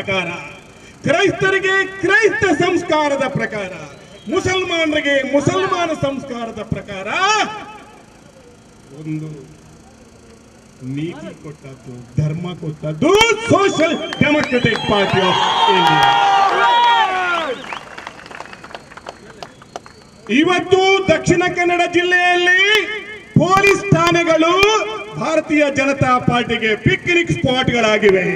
ಪ್ರಕಾರ ಕ್ರೈಸ್ತರಿಗೆ ಕ್ರೈಸ್ತ ಸಂಸ್ಕಾರದ ಪ್ರಕಾರ ಮುಸಲ್ಮಾನರಿಗೆ ಮುಸಲ್ಮಾನ ಸಂಸ್ಕಾರದ ಪ್ರಕಾರ ಒಂದು ನೀತಿ ಕೊಟ್ಟದ್ದು ಧರ್ಮ ಕೊಟ್ಟದ್ದು Social Democratic Party of India ಇವತ್ತು ದಕ್ಷಿಣ ಕನ್ನಡ ಜಿಲ್ಲೆಯಲ್ಲಿ ಪೊಲೀಸ್ ಠಾಣೆಗಳು ಭಾರತೀಯ ಜನತಾ ಪಾರ್ಟಿಗೆ ಪಿಕ್ನಿಕ್ ಸ್ಪಾಟ್ಗಳಾಗಿವೆ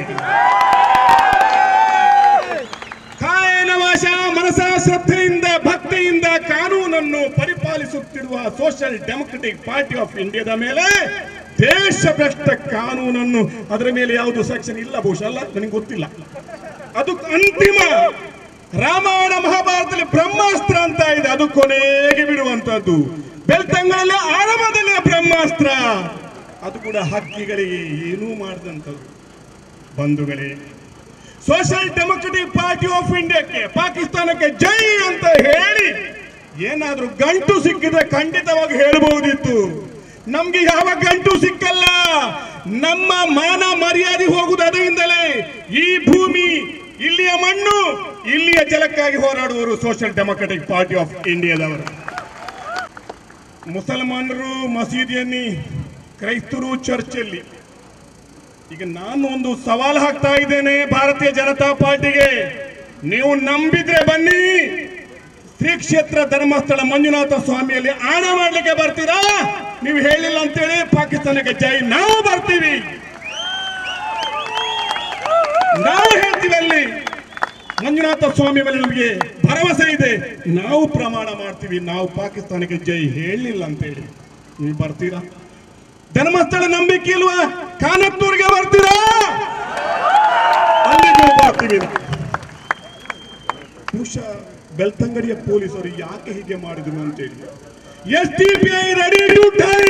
ಕಾಯನ ವಾಶ ಮನಸ ಶ್ರದ್ಧೆಯಿಂದ ಭಕ್ತಿಯಿಂದ ಕಾನೂನನ್ನು ಪರಿಪಾಲಿಸುತ್ತಿರುವ ಸೋಷಿಯಲ್ ಡೆಮೊಕ್ರೆಟಿಕ್ ಪಾರ್ಟಿ ಆಫ್ ಇಂಡಿಯಾದ ಮೇಲೆ ದೇಶಭ್ರಷ್ಟ ಕಾನೂನನ್ನು ಅದರ ಮೇಲೆ ಯಾವುದು ಸೆಕ್ಷನ್ ಇಲ್ಲ ಬಹುಶಃ ಅಲ್ಲ ನನಗೆ ಗೊತ್ತಿಲ್ಲ ಅದು ಅಂತಿಮ ರಾಮಾಯಣ ಮಹಾಭಾರತದಲ್ಲಿ ಬ್ರಹ್ಮಾಸ್ತ್ರ ಅಂತ ಇದೆ ಅದು ಕೊನೆಗೆ ಬಿಡುವಂತದ್ದು ಬೆಳ್ತಂಗಳಲ್ಲಿ ಆರಂಭದಲ್ಲಿ ಬ್ರಹ್ಮಾಸ್ತ್ರ ಅದು ಕೂಡ ಹಕ್ಕಿಗಳಿಗೆ ಏನೂ ಮಾಡದಂಥದ್ದು ಬಂಧುಗಳೇ ಸೋಷಿಯಲ್ ಡೆಮೊಕ್ರೆಟಿಕ್ ಪಾರ್ಟಿ ಆಫ್ ಇಂಡಿಯಾಕ್ಕೆ ಪಾಕಿಸ್ತಾನಕ್ಕೆ ಜೈ ಅಂತ ಹೇಳಿ ಏನಾದ್ರೂ ಗಂಟು ಸಿಕ್ಕಿದ್ರೆ ಖಂಡಿತವಾಗಿ ಹೇಳಬಹುದಿತ್ತು ನಮ್ಗೆ ಯಾವ ಗಂಟು ಸಿಕ್ಕಲ್ಲ ನಮ್ಮ ಮಾನ ಮರ್ಯಾದೆ ಹೋಗುವುದು ಅದರಿಂದಲೇ ಈ ಭೂಮಿ ಇಲ್ಲಿಯ ಮಣ್ಣು ಇಲ್ಲಿಯ ಜಲಕ್ಕಾಗಿ ಹೋರಾಡುವವರು ಸೋಷಿಯಲ್ ಡೆಮೊಕ್ರೆಟಿಕ್ ಪಾರ್ಟಿ ಆಫ್ ಇಂಡಿಯಾದವರು ಮುಸಲ್ಮಾನರು ಮಸೀದಿಯಲ್ಲಿ ಕ್ರೈಸ್ತರು ಚರ್ಚಲ್ಲಿ ಈಗ ನಾನು ಒಂದು ಸವಾಲು ಹಾಕ್ತಾ ಇದ್ದೇನೆ ಭಾರತೀಯ ಜನತಾ ಪಾರ್ಟಿಗೆ ನೀವು ನಂಬಿದ್ರೆ ಬನ್ನಿ ಶ್ರೀ ಕ್ಷೇತ್ರ ಧರ್ಮಸ್ಥಳ ಮಂಜುನಾಥ ಸ್ವಾಮಿಯಲ್ಲಿ ಆಣ ಮಾಡ್ಲಿಕ್ಕೆ ಬರ್ತೀರಾ ನೀವು ಹೇಳಿಲ್ಲ ಅಂತೇಳಿ ಪಾಕಿಸ್ತಾನಕ್ಕೆ ಜೈ ನಾವು ಬರ್ತೀವಿ ನಾವು ಹೇಳ್ತೀವಿ ಅಲ್ಲಿ ಮಂಜುನಾಥ ಸ್ವಾಮಿ ಮೇಲೆ ನಮಗೆ ಭರವಸೆ ಇದೆ ನಾವು ಪ್ರಮಾಣ ಮಾಡ್ತೀವಿ ನಾವು ಪಾಕಿಸ್ತಾನಕ್ಕೆ ಜೈ ಹೇಳಿಲ್ಲ ಅಂತೇಳಿ ನೀವು ಬರ್ತೀರಾ ಧರ್ಮಸ್ಥಳ ನಂಬಿಕೆ ಇಲ್ವಾ ಕಾನತ್ತೂರಿಗೆ ಬರ್ತೀರಾ ಅಲ್ಲಿಗೂ ಬರ್ತೀವಿ ನಾವು. ಬಹುಶಃ ಬೆಳ್ತಂಗಡಿಯ ಪೊಲೀಸರು ಯಾಕೆ ಹೀಗೆ ಮಾಡಿದ್ರು ಅಂತೇಳಿ S D P I ready to die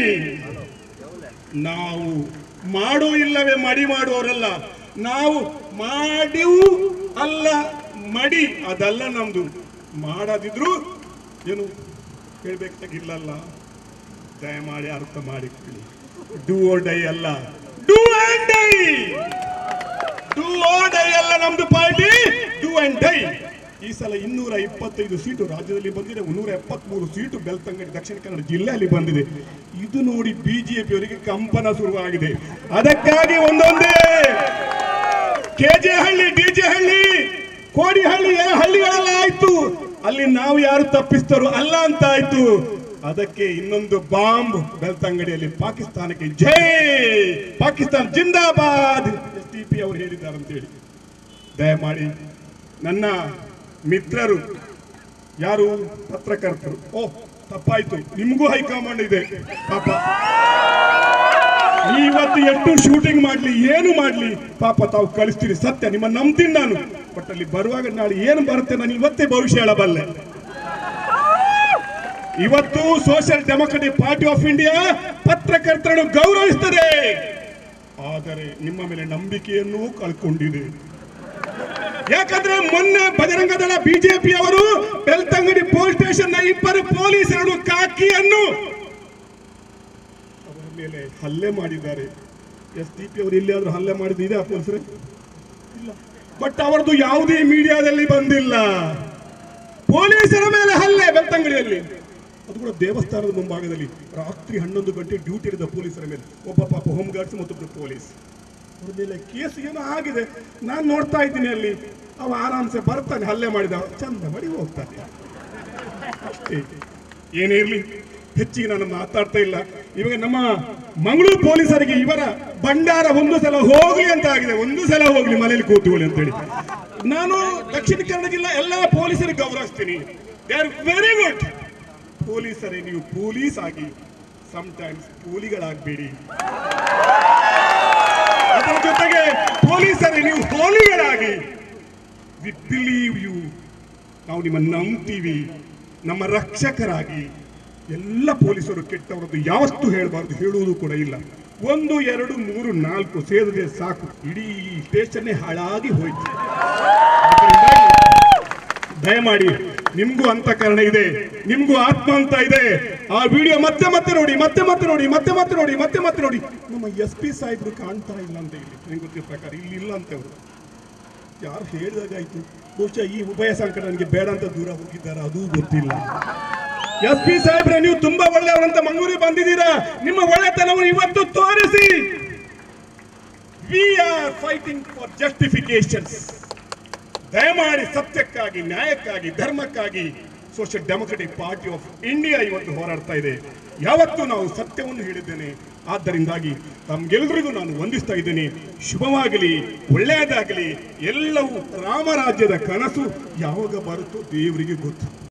ನಾವು ಮಾಡೋ ಇಲ್ಲವೇ ಮಡಿ ಮಾಡುವವರಲ್ಲ ನಾವು ಮಾಡಿವು ಅಲ್ಲ ಮಡಿ ಅದಲ್ಲ ನಮ್ದು ಮಾಡದಿದ್ರು ಏನು ಹೇಳ್ಬೇಕಾಗಿಲ್ಲಲ್ಲ ದಯಮಾಡಿ ಅರ್ಥ ಮಾಡಿಕೊಳ್ಳಿ ಡೂ ಓ ಡೈ ಅಲ್ಲ do and die do or die ಅಲ್ಲ ನಮ್ದು ಪಾರ್ಟಿ ಡೂ ಅಂಡ್ ಡೈ ಈ ಸಲ ಇನ್ನೂರ ಇಪ್ಪತ್ತೈದು ಸೀಟು ರಾಜ್ಯದಲ್ಲಿ ಬಂದಿದೆ ಮುನ್ನೂರ ಎಪ್ಪತ್ಮೂರು ಸೀಟು ಬೆಳ್ತಂಗಡಿ ದಕ್ಷಿಣ ಕನ್ನಡ ಜಿಲ್ಲೆಯಲ್ಲಿ ಬಂದಿದೆ ಇದು ನೋಡಿ ಬಿಜೆಪಿ ಅವರಿಗೆ ಕಂಪನ ಶುರುವಾಗಿದೆ ಅದಕ್ಕಾಗಿ ಒಂದೊಂದೇ ಕೆಜೆ ಹಳ್ಳಿ ಡಿಜೆ ಹಳ್ಳಿ ಕೋಡಿಹಳ್ಳಿ ಎಲ್ಲ ಹಳ್ಳಿಗಳೆಲ್ಲ ಆಯ್ತು ಅಲ್ಲಿ ನಾವು ಯಾರು ತಪ್ಪಿಸ್ತರು ಅಲ್ಲ ಅಂತ ಆಯ್ತು ಅದಕ್ಕೆ ಇನ್ನೊಂದು ಬಾಂಬ್ ಬೆಳ್ತಂಗಡಿಯಲ್ಲಿ ಪಾಕಿಸ್ತಾನಕ್ಕೆ ಜೈ ಪಾಕಿಸ್ತಾನ ಜಿಂದಾಬಾದ್ ಎಸ್ ಟಿ ಪಿ ಅವರು ಹೇಳಿದ್ದಾರೆ ಅಂತೇಳಿ ದಯಮಾಡಿ ನನ್ನ ಮಿತ್ರರು ಯಾರು ಪತ್ರಕರ್ತರು ಓ ತಪ್ಪಾಯ್ತು ನಿಮಗೂ ಹೈಕಮಾಂಡ್ ಇದೆ ಪಾಪ ಇವತ್ತು ಎಷ್ಟು ಶೂಟಿಂಗ್ ಮಾಡ್ಲಿ ಏನು ಮಾಡ್ಲಿ ಪಾಪ ತಾವು ಕಳಿಸ್ತೀರಿ ಸತ್ಯ ನಿಮ್ಮ ನಂಬ್ತೀನಿ ನಾನು ಬಟ್ ಅಲ್ಲಿ ಬರುವಾಗ ನಾಳೆ ಏನು ಬರುತ್ತೆ ನಾನು ಇವತ್ತೇ ಭವಿಷ್ಯ ಹೇಳಬಲ್ಲೆ ಇವತ್ತು Social Democratic Party of India ಪತ್ರಕರ್ತರನ್ನು ಗೌರವಿಸ್ತದೆ ಆದರೆ ನಿಮ್ಮ ಮೇಲೆ ನಂಬಿಕೆಯನ್ನು ಕಳ್ಕೊಂಡಿದೆ ಯಾಕಂದ್ರೆ ಮೊನ್ನೆ ಬಜರಂಗ ದಳ ಬಿಜೆಪಿ ಅವರು ಬೆಳ್ತಂಗಡಿ ಪೊಲೀಸ್ ಸ್ಟೇಷನ್ ನ ಇಬ್ಬರು ಪೊಲೀಸರನ್ನು ಕಾಕಿಯನ್ನು ಅವರ ಮೇಲೆ ಹಲ್ಲೆ ಮಾಡಿದ್ದಾರೆ ಎಸ್ ಡಿ ಪಿ ಅವರು ಎಲ್ಲಿಯಾದ್ರೂ ಹಲ್ಲೆ ಮಾಡಿದ್ರೆ ಆ ಪೊಲೀಸರು ಇಲ್ಲ ಬಟ್ ಅವರದು ಯಾವುದೇ ಮೀಡಿಯಾದಲ್ಲಿ ಬಂದಿಲ್ಲ ಪೊಲೀಸರ ಮೇಲೆ ಹಲ್ಲೆ ಬೆಳ್ತಂಗಡಿಯಲ್ಲಿ ಅದು ಕೂಡ ದೇವಸ್ಥಾನದ ಮುಂಭಾಗದಲ್ಲಿ ರಾತ್ರಿ ಹನ್ನೊಂದು ಗಂಟೆ ಡ್ಯೂಟಿ ಇರಿದ ಪೊಲೀಸರ ಮೇಲೆ ಒಬ್ಬ ಪಾಪ ಹೋಮ್ ಗಾರ್ಡ್ಸ್ ಮತ್ತೊಬ್ಬರು ಪೊಲೀಸ್ ಅವ್ರ ಮೇಲೆ ಕೇಸ್ ಏನೋ ಆಗಿದೆ ನಾನು ನೋಡ್ತಾ ಇದ್ದೀನಿ ಅಲ್ಲಿ ಅವ ಆರಾಮ್ಸೆ ಬರ್ತಾನೆ ಹಲ್ಲೆ ಮಾಡಿದ ಚಂದ ಮಾಡಿ ಹೋಗ್ತಾನೆ ಅಷ್ಟೇ ಏನೇ ಇರ್ಲಿ ಹೆಚ್ಚಿಗೆ ನಾನು ಮಾತಾಡ್ತಾ ಇಲ್ಲ ಇವಾಗ ನಮ್ಮ ಮಂಗಳೂರು ಪೊಲೀಸರಿಗೆ ಇವರ ಭಂಡಾರ ಒಂದು ಸಲ ಹೋಗ್ಲಿ ಅಂತ ಆಗಿದೆ ಒಂದು ಸಲ ಹೋಗ್ಲಿ ಮನೇಲಿ ಕೂತ್ಕೊಳ್ಳಿ ಅಂತೇಳಿ ನಾನು ದಕ್ಷಿಣ ಕನ್ನಡ ಜಿಲ್ಲಾ ಎಲ್ಲ ಪೊಲೀಸರಿಗೆ ಗೌರವಿಸ್ತೀನಿ ದೇ ಆರ್ ವೆರಿ ಗುಡ್ ಪೊಲೀಸರೇ ನೀವು ಪೊಲೀಸ್ ಆಗಿ ಟೈಮ್ಸ್ ಕೂಲಿಗಳಾಗಬೇಡಿ ಅದರ ಜೊತೆಗೆ ಪೊಲೀಸರೇ ನೀವು ಹೋಲಿಗಳಾಗಿ ವಿ ಬಿಲೀವ್ ಯು ನಾವು ನಿಮ್ಮನ್ನು ನಂಬ್ತೀವಿ ನಮ್ಮ ರಕ್ಷಕರಾಗಿ ಎಲ್ಲ ಪೊಲೀಸರು ಕೆಟ್ಟವರದ್ದು ಯಾವತ್ತೂ ಹೇಳಬಾರ್ದು ಹೇಳುವುದು ಕೂಡ ಇಲ್ಲ ಒಂದು ಎರಡು ಮೂರು ನಾಲ್ಕು ಸೇರಿದ್ರೆ ಸಾಕು ಇಡೀ ಸ್ಟೇಷನ್ನೇ ಹಾಳಾಗಿ ಹೋಯ್ತು ಅದರಿಂದಾಗಿ ದಯಮಾಡಿ ನಿಮ್ಗೂ ಅಂತಃಕರಣ ಇದೆ ನಿಮ್ಗೂ ಆತ್ಮ ಅಂತ ಇದೆ ಆ ವಿಡಿಯೋ ಮತ್ತೆ ಮತ್ತೆ ನೋಡಿ ಮತ್ತೆ ಮತ್ತೆ ನೋಡಿ ಮತ್ತೆ ಮತ್ತೆ ನೋಡಿ ಮತ್ತೆ ಮತ್ತೆ ನೋಡಿ ನಮ್ಮ ಎಸ್ ಪಿ ಸಾಹೇಬ್ರು ಕಾಣ್ತಾ ಇಲ್ಲ ಅಂತ ಇಲ್ಲಿ ನಿಮ್ಗೆ ಗೊತ್ತಿರೋ ಪ್ರಕಾರ ಇಲ್ಲಿ ಇಲ್ಲ ಅಂತ ಅವರು ಯಾರು ಹೇಳಿದಾಗಾಯ್ತು ಬಹುಶಃ ಈ ಉಭಯ ಸಂಕಟ ನನಗೆ ಬೇಡ ಅಂತ ದೂರ ಹೋಗಿದ್ದಾರೆ ಅದೂ ಗೊತ್ತಿಲ್ಲ ಎಸ್ ಪಿ ಸಾಹೇಬ್ರೆ ನೀವು ತುಂಬಾ ಒಳ್ಳೆಯವರಂತ ಮಂಗಳೂರಿಗೆ ಬಂದಿದ್ದೀರಾ ನಿಮ್ಮ ಒಳ್ಳೆತನವನ್ನು ಇವತ್ತು ತೋರಿಸಿ we are fighting for justifications ದಯಮಾಡಿ ಸತ್ಯಕ್ಕಾಗಿ ನ್ಯಾಯಕ್ಕಾಗಿ ಧರ್ಮಕ್ಕಾಗಿ Social Democratic Party of India ಇವತ್ತು ಹೋರಾಡ್ತಾ ಇದೆ ಯಾವತ್ತೂ ನಾವು ಸತ್ಯವನ್ನು ಹೇಳಿದ್ದೇನೆ ಆದ್ದರಿಂದಾಗಿ ತಮ್ಗೆಲ್ರಿಗೂ ನಾನು ವಂದಿಸ್ತಾ ಇದ್ದೇನೆ ಶುಭವಾಗಲಿ ಒಳ್ಳೆಯದಾಗಲಿ ಎಲ್ಲವೂ ರಾಮರಾಜ್ಯದ ಕನಸು ಯಾವಾಗ ಬರುತ್ತೋ ದೇವರಿಗೆ ಗೊತ್ತು